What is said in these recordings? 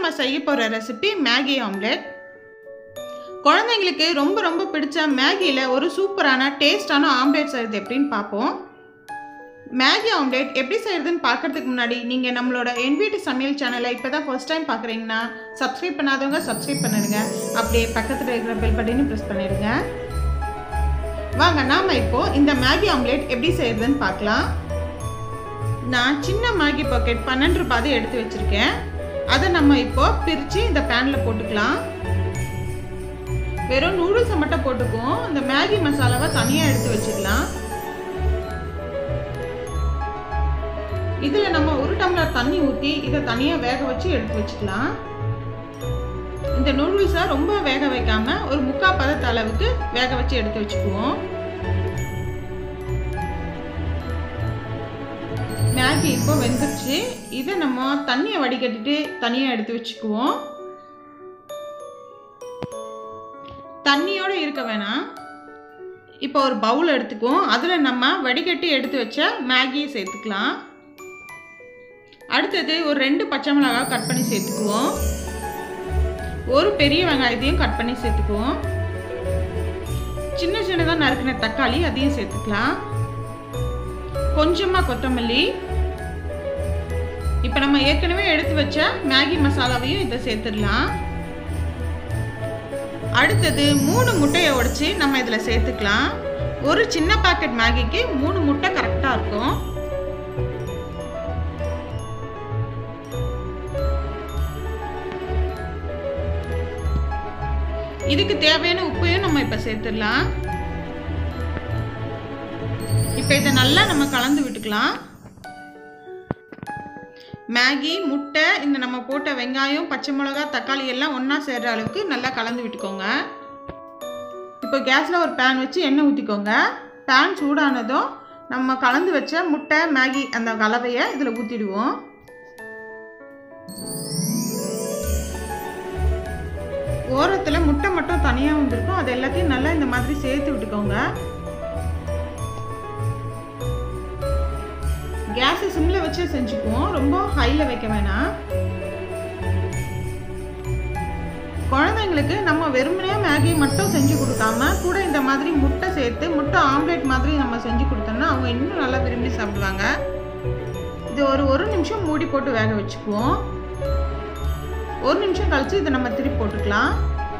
நம்ம செய்ய போகிற ரெசிபி மேகி ஆம்லெட் குழந்தைங்களுக்கு ரொம்ப ரொம்ப பிடிச்ச மேகியில் ஒரு சூப்பரான டேஸ்டான ஆம்லெட் செய்கிறது எப்படின்னு பார்ப்போம் மேகி ஆம்லெட் எப்படி செய்கிறதுன்னு பார்க்கறதுக்கு முன்னாடி நீங்கள் நம்மளோட என் வீட்டு சமையல் சேனலை இப்போ தான் ஃபர்ஸ்ட் டைம் பார்க்குறீங்கன்னா சப்ஸ்கிரைப் பண்ணாதவங்க சப்ஸ்கிரைப் பண்ணிடுங்க அப்படியே பக்கத்தில் இருக்கிற பெல் பட்டனையும் ப்ரெஸ் பண்ணிடுங்க வாங்க நாம் இப்போது இந்த மேகி ஆம்லெட் எப்படி செய்கிறதுன்னு பார்க்கலாம் நான் சின்ன மேகி பாக்கெட் பன்னெண்டு ரூபாய் எடுத்து வச்சுருக்கேன் அதை நம்ம இப்போ பிரித்து இந்த பேனில் போட்டுக்கலாம் வெறும் நூடுல்ஸை மட்டும் போட்டுக்குவோம் இந்த மேகி மசாலாவை தனியாக எடுத்து வச்சுக்கலாம் இதில் நம்ம ஒரு டம்ளர் தண்ணி ஊற்றி இதை தனியாக வேக வச்சு எடுத்து வச்சுக்கலாம் இந்த நூடுல்ஸை ரொம்ப வேக வைக்காம ஒரு முக்கால் பதத்த அளவுக்கு வேக வச்சு எடுத்து வச்சுக்குவோம் மேகி இப்போ வெந்துருச்சு இதை நம்ம தண்ணியை வடிகட்டிட்டு தனியாக எடுத்து வச்சுக்குவோம் தண்ணியோடு இருக்க வேணாம் இப்போ ஒரு பவுல் எடுத்துக்குவோம் அதில் நம்ம வடிகட்டி எடுத்து வச்ச மேகியை சேர்த்துக்கலாம் அடுத்தது ஒரு ரெண்டு பச்சை மிளகாய் கட் பண்ணி சேர்த்துக்குவோம் ஒரு பெரிய வெங்காயத்தையும் கட் பண்ணி சேர்த்துக்குவோம் சின்ன சின்னதாக நறுக்கின தக்காளி அதையும் சேர்த்துக்கலாம் கொஞ்சமாக கொத்தமல்லி இப்போ நம்ம ஏற்கனவே எடுத்து வச்ச மேகி மசாலாவையும் இதை சேர்த்துடலாம் அடுத்தது மூணு முட்டையை உடைச்சி நம்ம இதில் சேர்த்துக்கலாம் ஒரு சின்ன பாக்கெட் மேகிக்கு மூணு முட்டை கரெக்டாக இருக்கும் இதுக்கு தேவையான உப்பையும் நம்ம இப்போ சேர்த்துடலாம் இப்போ இதை நல்லா நம்ம கலந்து விட்டுக்கலாம் மேகி முட்டை இந்த நம்ம போட்ட வெங்காயம் பச்சை மிளகா தக்காளி எல்லாம் ஒன்றா சேர்கிற அளவுக்கு நல்லா கலந்து விட்டுக்கோங்க இப்போ கேஸில் ஒரு பேன் வச்சு எண்ணெய் ஊற்றிக்கோங்க பேன் சூடானதும் நம்ம கலந்து வச்ச முட்டை மேகி அந்த கலவையை இதில் ஊற்றிடுவோம் ஓரத்தில் முட்டை மட்டும் தனியாக வந்திருக்கும் அது எல்லாத்தையும் நல்லா இந்த மாதிரி சேர்த்து விட்டுக்கோங்க கேஸை சிம்மில் வச்சு செஞ்சுக்குவோம் ரொம்ப ஹையில் வைக்க வேணாம் குழந்தைங்களுக்கு நம்ம வெறுமனே மேகி மட்டும் செஞ்சு கொடுக்காம கூட இந்த மாதிரி முட்டை சேர்த்து முட்டை ஆம்லேட் மாதிரி நம்ம செஞ்சு கொடுத்தோம்னா அவங்க இன்னும் நல்லா விரும்பி சாப்பிடுவாங்க இது ஒரு ஒரு நிமிஷம் மூடி போட்டு வேக வச்சுக்குவோம் ஒரு நிமிஷம் கழிச்சு இதை நம்ம திருப்பி போட்டுக்கலாம்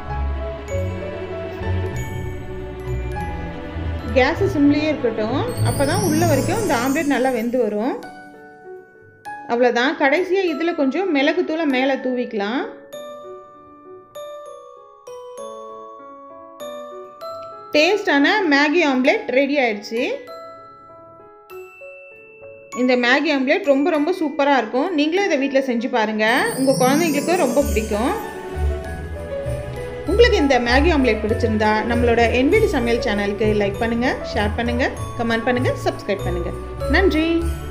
கேஸு சிம்லேயே இருக்கட்டும் அப்போ தான் உள்ள வரைக்கும் இந்த ஆம்லேட் நல்லா வெந்து வரும் அவ்வளோதான் கடைசியாக இதில் கொஞ்சம் மிளகுத்தூளை மேலே தூவிக்கலாம் டேஸ்டான மேகி ஆம்லேட் ரெடி ஆயிடுச்சு இந்த மேகி ஆம்லேட் ரொம்ப ரொம்ப சூப்பராக இருக்கும் நீங்களும் இதை வீட்டில் செஞ்சு பாருங்கள் உங்கள் குழந்தைங்களுக்கு ரொம்ப பிடிக்கும் உங்களுக்கு இந்த மேகி ஆம்லேட் பிடிச்சிருந்தா நம்மளோட என்விடி சமையல் சேனலுக்கு லைக் பண்ணுங்கள் ஷேர் பண்ணுங்கள் கமெண்ட் பண்ணுங்கள் சப்ஸ்கிரைப் பண்ணுங்கள் நன்றி